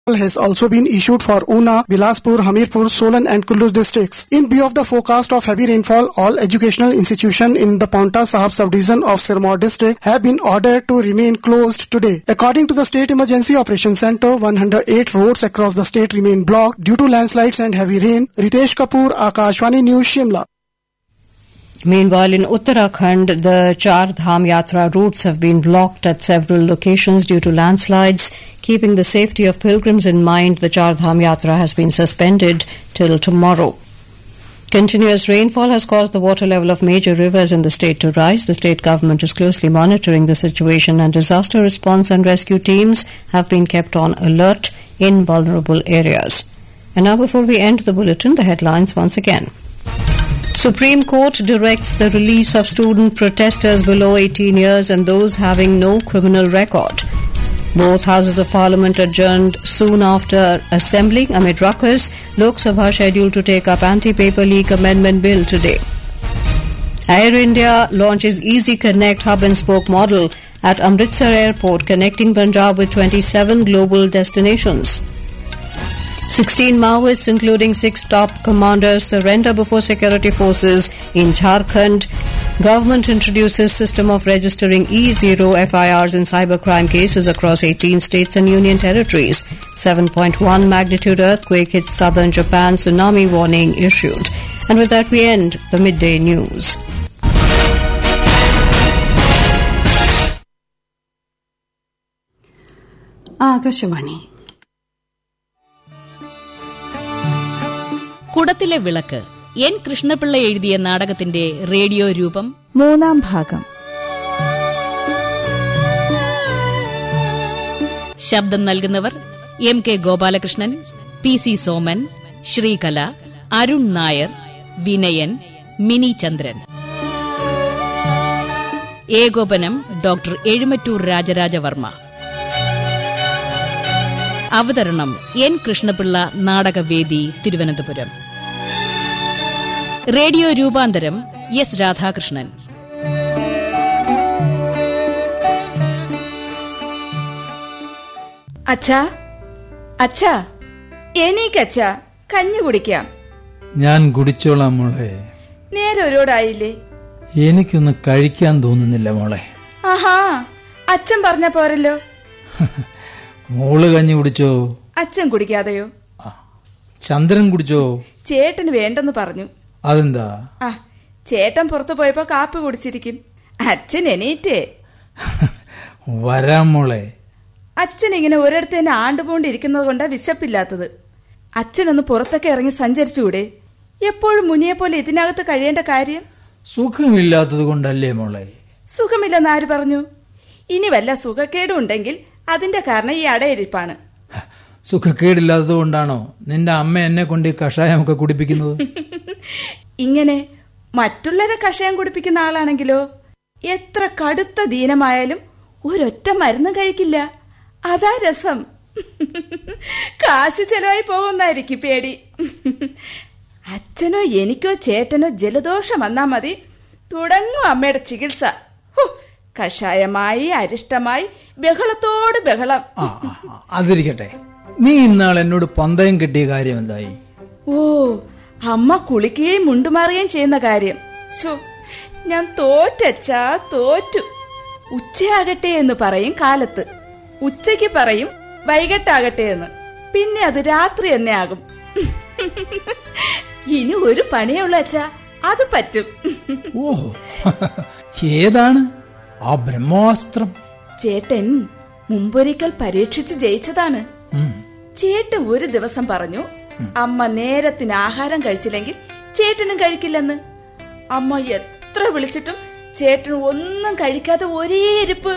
has also been issued for Una, Bilaspur, Hamirpur, Solan and Kullu districts. In view of the forecast of heavy rainfall, all educational institutions in the Paonta Sahib subdivision of Sirmaur district have been ordered to remain closed today. According to the State Emergency Operations Center, 108 roads across the state remain blocked due to landslides and heavy rain. Ritesh Kapoor, Akashwani News, Shimla. Meanwhile, in Uttarakhand, the Char Dham Yatra routes have been blocked at several locations due to landslides. Keeping the safety of pilgrims in mind, the Char Dham Yatra has been suspended till tomorrow. Continuous rainfall has caused the water level of major rivers in the state to rise. The state government is closely monitoring the situation and disaster response and rescue teams have been kept on alert in vulnerable areas. And now before we end the bulletin, the headlines once again. Supreme Court directs the release of student protesters below 18 years and those having no criminal record. Both houses of parliament adjourned soon after assembling amid ruckus. Lok Sabha scheduled to take up anti-paper leak amendment bill today. Air India launches Easy Connect hub and spoke model at Amritsar Airport, connecting Punjab with 27 global destinations. 16 Maoists, including six top commanders, surrender before security forces in Jharkhand. Government introduces system of registering E0 FIRs in cybercrime cases across 18 states and union territories. 7.1 magnitude earthquake hits southern Japan. Tsunami warning issued. And with that, we end the midday news. Akashvani കുടത്തിലെ വിളക്ക് N Krishnapillai എഴുതിയ നാടകത്തിന്റെ radio രൂപം മൂന്നാം ഭാഗം ശബ്ദം നൽകുന്നവർ M K Gopalakrishnan P C Soman Sreekala Arun Nair Vinayan Mini Chandran ഏകോപനം doctor Ezhumattoor Rajarajavarma അവതരണം എൻ കൃഷ്ണപിള്ള നാടകവേദി തിരുവനന്തപുരം റേഡിയോ രൂപാന്തരം എസ് രാധാകൃഷ്ണൻ അച്ഛാ അച്ഛാ എനിക്കച്ഛാ കഞ്ഞി കുടിക്കാം ഞാൻ കുടിച്ചോളാം മോളെ നേരെ ഒരോടായില്ലേ എനിക്കൊന്ന് കഴിക്കാൻ തോന്നുന്നില്ല മോളെ ആഹാ അച്ഛൻ പറഞ്ഞ പോരല്ലോ മോള് കഞ്ഞി കുടിച്ചോ അച്ഛൻ കുടിക്കാതെയോ ചന്ദ്രൻ കുടിച്ചോ ചേട്ടന് വേണ്ടെന്ന് പറഞ്ഞു അതെന്താ ആ ചേട്ടൻ പുറത്തു പോയപ്പോ കാപ്പി കുടിച്ചിരിക്കും അച്ഛൻ എണീറ്റേ വരാം മോളെ അച്ഛൻ ഇങ്ങനെ ഒരിടത്ത് തന്നെ ആണ്ടുപോണ്ടിരിക്കുന്നത് കൊണ്ടാ വിശപ്പില്ലാത്തത് അച്ഛനൊന്ന് പുറത്തൊക്കെ ഇറങ്ങി സഞ്ചരിച്ചുകൂടെ എപ്പോഴും മുനിയെ പോലെ ഇതിനകത്ത് കഴിയേണ്ട കാര്യം സുഖമില്ലാത്തത് കൊണ്ടല്ലേ മോളെ സുഖമില്ലെന്ന് ആര് പറഞ്ഞു ഇനി വല്ല സുഖക്കേടും ഉണ്ടെങ്കിൽ അതിന്റെ കാരണം ഈ അടയിരിപ്പാണ് സുഖക്കേടില്ലാത്തത് കൊണ്ടാണോ നിന്റെ അമ്മ എന്നെ കൊണ്ട് ഈ കഷായമൊക്കെ കുടിപ്പിക്കുന്നത് ഇങ്ങനെ മറ്റുള്ളവരെ കഷായം കുടിപ്പിക്കുന്ന ആളാണെങ്കിലോ എത്ര കടുത്ത ദീനമായാലും ഒരൊറ്റ മരുന്നും കഴിക്കില്ല അതാ രസം കാശ് ചെലവായി പോകുന്നായിരിക്കും പേടി അച്ഛനോ എനിക്കോ ചേട്ടനോ ജലദോഷം വന്നാ മതി തുടങ്ങും അമ്മയുടെ ചികിത്സ ഹോ, കഷായമായി അരിഷ്ടമായി ബഹളത്തോട് ബഹളം ആ ആ, ആ, അതിരിക്കട്ടെ നീ ഇന്നാൾ എന്നോട് പന്തയം കിട്ടിയ കാര്യം എന്തായി ഓ അമ്മ കുളിക്കുകയും മുണ്ടുമാറുകയും ചെയ്യുന്ന കാര്യം ശോ ഞാൻ തോറ്റച്ചാ തോറ്റു ഉച്ചയാകട്ടെ എന്ന് പറയും കാലത്ത് ഉച്ചയ്ക്ക് പറയും വൈകിട്ടാകട്ടെ എന്ന് പിന്നെ അത് രാത്രി തന്നെ ആകും ഇനി ഒരു പണിയേ ഉള്ളൂ അച്ഛാ അത് പറ്റും ഓ ഏതാണ് ആ ബ്രഹ്മാസ്ത്രം ചേട്ടൻ മുമ്പൊരിക്കൽ പരീക്ഷിച്ച് ജയിച്ചതാണ് ഉം. ചേട്ടൻ ഒരു ദിവസം പറഞ്ഞു അമ്മ നേരത്തിന് ആഹാരം കഴിച്ചില്ലെങ്കിൽ ചേട്ടനും കഴിക്കില്ലെന്ന് അമ്മ എത്ര വിളിച്ചിട്ടും ചേട്ടൻ ഒന്നും കഴിക്കാതെ ഒരേ ഇരിപ്പ്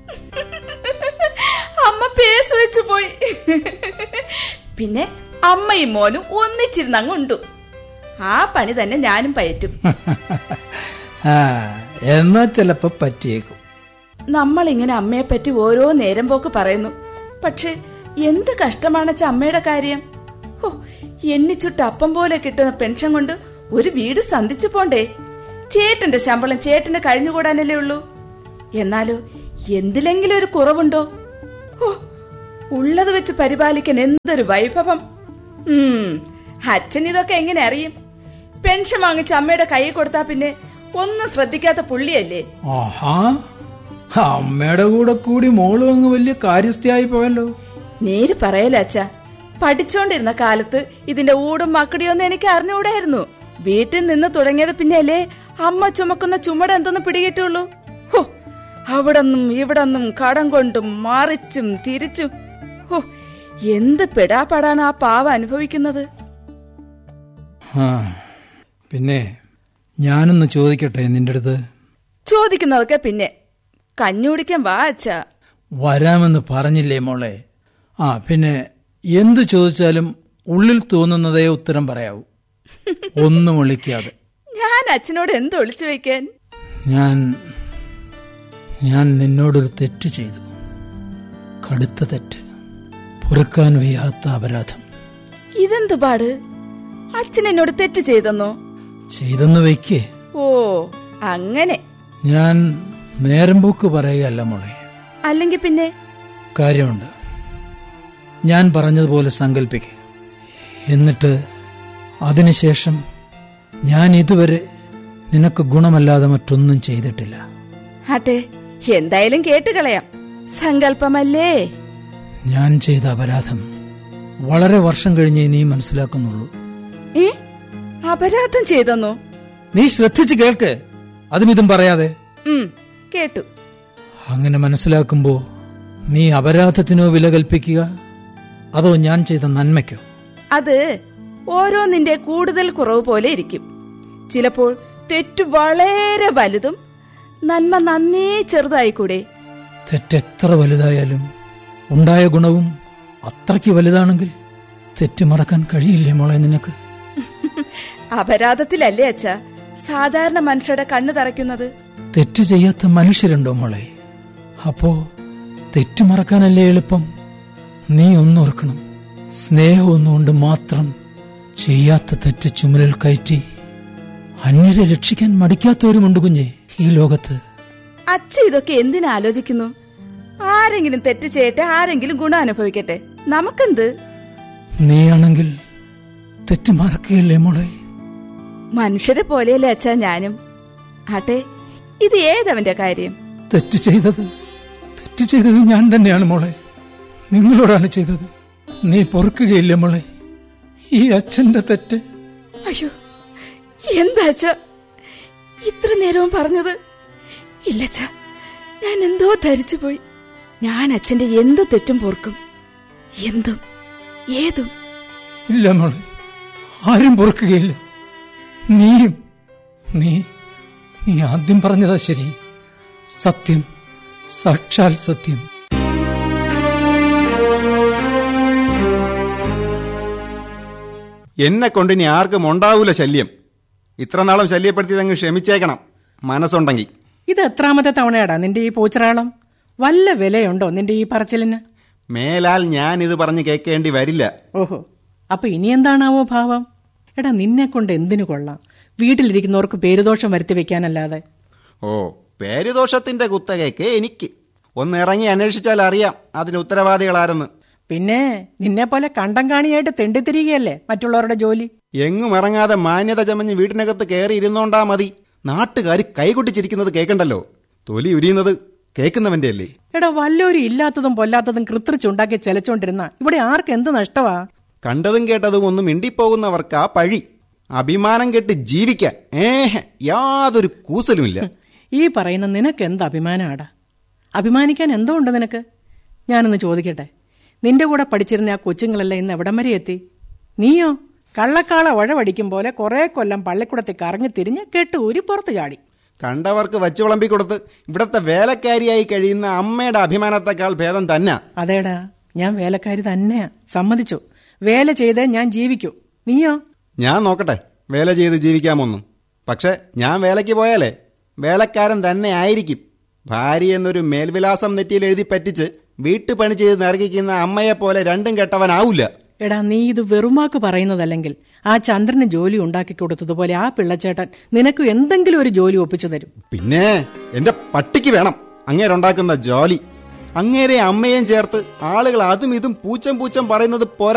അമ്മ പേസ് വെച്ചു പോയി പിന്നെ അമ്മയും മോനും ഒന്നിച്ചിരുന്ന് അങ്ങ് ഉണ്ടു ആ പണി തന്നെ ഞാനും പയറ്റും ആ എന്നാ ചിലപ്പോ പറ്റിയേക്കും നമ്മൾ ഇങ്ങനെ അമ്മയെ പറ്റി ഓരോ നേരം പോക്ക് പറയുന്നു പക്ഷെ എന്ത് കഷ്ടമാണച്ച അമ്മയുടെ കാര്യം ഹോ എണ്ണിച്ചുട്ട് അപ്പം പോലെ കിട്ടുന്ന പെൻഷൻ കൊണ്ട് ഒരു വീട് സന്ധിച്ചു പോണ്ടേ ചേട്ടന്റെ ശമ്പളം ചേട്ടന് കഴിഞ്ഞുകൂടാനല്ലേ ഉള്ളൂ എന്നാലോ എന്തിലെങ്കിലും ഒരു കുറവുണ്ടോ ഹോ ഉള്ളത് വെച്ച് പരിപാലിക്കാൻ എന്തൊരു വൈഭവം ഉം അച്ഛൻ ഇതൊക്കെ എങ്ങനെ അറിയും പെൻഷൻ വാങ്ങിച്ച് അമ്മയുടെ കൈ കൊടുത്താ പിന്നെ ഒന്നും ശ്രദ്ധിക്കാത്ത പുള്ളിയല്ലേ ആഹാ അമ്മയുടെ കൂടെ കൂടി മോളും അങ്ങ് വലിയ കാര്യസ്ഥയായി പോയല്ലോ നേര് പറയല അച്ഛ പഠിച്ചോണ്ടിരുന്ന കാലത്ത് ഇതിന്റെ ഊടും മക്കടിയൊന്നും എനിക്ക് അറിഞ്ഞുകൂടായിരുന്നു വീട്ടിൽ നിന്ന് തുടങ്ങിയത് പിന്നെയല്ലേ അമ്മ ചുമക്കുന്ന ചുമട് എന്തെന്ന് പിടികിട്ടുള്ളൂ ഹോ അവിടന്നും ഇവിടന്നും കടം കൊണ്ടും മറിച്ചും തിരിച്ചും ഹോ എന്ത് പെടാപ്പാടാണ് ആ പാവ അനുഭവിക്കുന്നത് ആ പിന്നെ ഞാനൊന്ന് ചോദിക്കട്ടെ നിന്റെ അടുത്ത് ചോദിക്കുന്നതൊക്കെ പിന്നെ കഞ്ഞുടിക്കാൻ വാ അച്ഛ വരാമെന്ന് പറഞ്ഞില്ലേ മോളെ ആ പിന്നെ എന്ത് ചോദിച്ചാലും ഉള്ളിൽ തോന്നുന്നതേ ഉത്തരം പറയാവൂ ഒന്നും ഒളിക്കാതെ ഞാൻ അച്ഛനോട് എന്ത് ഒളിച്ചു വെക്കാൻ ഞാൻ ഞാൻ നിന്നോടൊരു തെറ്റ് ചെയ്തു കടുത്ത തെറ്റ് പൊറുക്കാൻ വയ്യാത്ത അപരാധം ഇതെന്ത് പാട് അച്ഛൻ എന്നോട് തെറ്റ് ചെയ്തെന്നോ ചെയ്തെന്ന് വയ്ക്കേ ഓ അങ്ങനെ ഞാൻ നേരം പോക്ക് പറയുകയല്ല മോളെ അല്ലെങ്കിൽ പിന്നെ കാര്യമുണ്ട് ഞാൻ പറഞ്ഞതുപോലെ സങ്കല്പിക്കുക എന്നിട്ട് അതിനുശേഷം ഞാൻ ഇതുവരെ നിനക്ക് ഗുണമല്ലാതെ മറ്റൊന്നും ചെയ്തിട്ടില്ല ആട്ടെ എന്തായാലും കേട്ട് കളയാം സങ്കല്പമല്ലേ ഞാൻ ചെയ്ത അപരാധം വളരെ വർഷം കഴിഞ്ഞേ നീ മനസ്സിലാക്കുന്നുള്ളൂ ഏ അപരാധം ചെയ്തെന്നോ നീ ശ്രദ്ധിച്ച് കേൾക്ക് അതും ഇതും പറയാതെ ഉം കേട്ടു അങ്ങനെ മനസ്സിലാക്കുമ്പോ നീ അപരാധത്തിനോ വില കൽപ്പിക്കുക അതോ ഞാൻ ചെയ്ത നന്മയ്ക്കോ അത് ഓരോന്നിന്റെ കൂടുതൽ കുറവ് പോലെ ഇരിക്കും ചിലപ്പോൾ തെറ്റ് വളരെ വലുതും നന്മ നന്നേ ചെറുതായിക്കൂടെ തെറ്റെത്ര വലുതായാലും ഉണ്ടായ ഗുണവും അത്രയ്ക്ക് വലുതാണെങ്കിൽ തെറ്റ് മറക്കാൻ കഴിയില്ലേ മോളെ നിനക്ക് അപരാധത്തിലല്ലേ അച്ഛ സാധാരണ മനുഷ്യരുടെ കണ്ണു തറയ്ക്കുന്നത് തെറ്റ് ചെയ്യാത്ത മനുഷ്യരുണ്ടോ മോളെ അപ്പോ തെറ്റ് മറക്കാനല്ലേ എളുപ്പം നീ ഒന്നോർക്കണം സ്നേഹം ഒന്നുകൊണ്ട് മാത്രം ചെയ്യാത്ത തെറ്റ് ചുമലിൽ കയറ്റി അന്യരെ രക്ഷിക്കാൻ മടിക്കാത്തവരുമുണ്ട് കുഞ്ഞെ ഈ ലോകത്ത് അച്ഛ ഇതൊക്കെ എന്തിനാ ആലോചിക്കുന്നു ആരെങ്കിലും തെറ്റ് ചെയ്യട്ടെ ആരെങ്കിലും ഗുണം അനുഭവിക്കട്ടെ നമുക്കെന്ത് നീയാണെങ്കിൽ തെറ്റ് മറക്കുകയല്ലേ മോളെ മനുഷ്യരെ പോലെയല്ലേ അച്ഛാ ഞാനും ആട്ടെ ഇത് ഏതവന്റെ കാര്യം തെറ്റ് ചെയ്തത് തെറ്റ് ചെയ്തത് ഞാൻ തന്നെയാണ് മോളെ നിങ്ങളോടാണ് ചെയ്തത് നീ പൊറുക്കുകയില്ല മോളെ ഈ അച്ഛന്റെ തെറ്റ് അയ്യോ എന്താ അച്ഛ ഇത്ര നേരവും പറഞ്ഞത് ഇല്ലച്ച ഞാൻ എന്തോ ധരിച്ചു പോയി ഞാൻ അച്ഛന്റെ എന്ത് തെറ്റും പൊറുക്കും എന്തും ഏതും ഇല്ല മോളെ ആരും പൊറുക്കുകയില്ല നീയും നീ നീ ആദ്യം പറഞ്ഞതാ ശരി സത്യം സാക്ഷാൽ സത്യം എന്നെ കൊണ്ട് ഇനി ആർക്കും ഉണ്ടാവൂല ശല്യം ഇത്ര നാളും ശല്യപ്പെടുത്തിയത് അങ്ങ് ക്ഷമിച്ചേക്കണം മനസ്സുണ്ടെങ്കിൽ ഇത് എത്രാമത്തെ തവണയാടാ നിന്റെ ഈ പൂച്ചറാളം വല്ല വിലയുണ്ടോ നിന്റെ ഈ പറച്ചിലിന് മേലാൽ ഞാൻ ഇത് പറഞ്ഞ് കേൾക്കേണ്ടി വരില്ല ഓഹോ അപ്പൊ ഇനി എന്താണാവോ ഭാവം എടാ നിന്നെ കൊണ്ട് എന്തിനു കൊള്ളാം വീട്ടിലിരിക്കുന്നവർക്ക് പേരുദോഷം വരുത്തി വെക്കാനല്ലാതെ ഓ പേരുദോഷത്തിന്റെ കുത്തകയ്ക്ക് എനിക്ക് ഒന്ന് ഇറങ്ങി അന്വേഷിച്ചാൽ അറിയാം അതിന് ഉത്തരവാദികളാരെന്ന് പിന്നെ നിന്നെ പോലെ കണ്ടം കാണിയായിട്ട് തെണ്ടിത്തിരികയല്ലേ മറ്റുള്ളവരുടെ ജോലി എങ്ങും ഇറങ്ങാതെ മാന്യത ചമഞ്ഞ് വീട്ടിനകത്ത് കയറി ഇരുന്നോണ്ടാ മതി നാട്ടുകാർ കൈകൊട്ടിച്ചിരിക്കുന്നത് കേൾക്കണ്ടല്ലോ തൊലി ഉരിയുന്നത് കേൾക്കുന്നവന്റെ അല്ലേ എടാ വല്ലോരും ഇല്ലാത്തതും പൊല്ലാത്തതും കൃത്രിച്ചുണ്ടാക്കി ചെലച്ചോണ്ടിരുന്ന ഇവിടെ ആർക്ക് എന്ത് നഷ്ടവാ കണ്ടതും കേട്ടതും ഒന്നും മിണ്ടിപ്പോകുന്നവർക്ക് ആ പഴി അഭിമാനം കെട്ട് ജീവിക്കാൻ ഏഹ് യാതൊരു കൂസലുമില്ല ഈ പറയുന്ന നിനക്ക് എന്ത് അഭിമാനമാടാ അഭിമാനിക്കാൻ എന്തോ ഉണ്ട് നിനക്ക് ഞാനൊന്ന് ചോദിക്കട്ടെ നിന്റെ കൂടെ പഠിച്ചിരുന്ന ആ കൊച്ചുങ്ങളെല്ലാം ഇന്ന് എവിടം വരെ എത്തി നീയോ കള്ളക്കാള ഉഴവടിക്കും പോലെ കുറെ കൊല്ലം പള്ളിക്കൂടത്തിൽ കറങ്ങി തിരിഞ്ഞ് കെട്ട് ഊരി പുറത്തു ചാടി കണ്ടവർക്ക് വച്ചു വിളമ്പിക്കൊടുത്ത് ഇവിടത്തെ വേലക്കാരിയായി കഴിയുന്ന അമ്മയുടെ അഭിമാനത്തെക്കാൾ ഭേദം തന്നെ അതേടാ ഞാൻ വേലക്കാരി തന്നെയാ സമ്മതിച്ചു വേല ചെയ്തേ ഞാൻ ജീവിക്കൂ നീയോ ഞാൻ നോക്കട്ടെ വേല ചെയ്ത് ജീവിക്കാമൊന്നും പക്ഷെ ഞാൻ വേലയ്ക്ക് പോയാലേ വേലക്കാരൻ തന്നെ ആയിരിക്കും ഭാര്യ എന്നൊരു മേൽവിലാസം നെറ്റിയിൽ എഴുതി പറ്റിച്ച് വീട്ടുപണി ചെയ്ത് നരകിക്കുന്ന അമ്മയെപ്പോലെ രണ്ടും കെട്ടവനാവൂല എടാ നീ ഇത് വെറുമാക്ക് പറയുന്നതല്ലെങ്കിൽ ആ ചന്ദ്രന് ജോലി ഉണ്ടാക്കി കൊടുത്തതുപോലെ ആ പിള്ളച്ചേട്ടൻ നിനക്ക് എന്തെങ്കിലും ഒരു ജോലി ഒപ്പിച്ചു തരും പിന്നെ എന്റെ പട്ടിക്ക് വേണം അങ്ങേരുണ്ടാക്കുന്ന ജോലി അങ്ങേരെ അമ്മയും ചേർത്ത് ആളുകൾ അതും ഇതും പൂച്ചം പൂച്ചം പറയുന്നത് പോരാ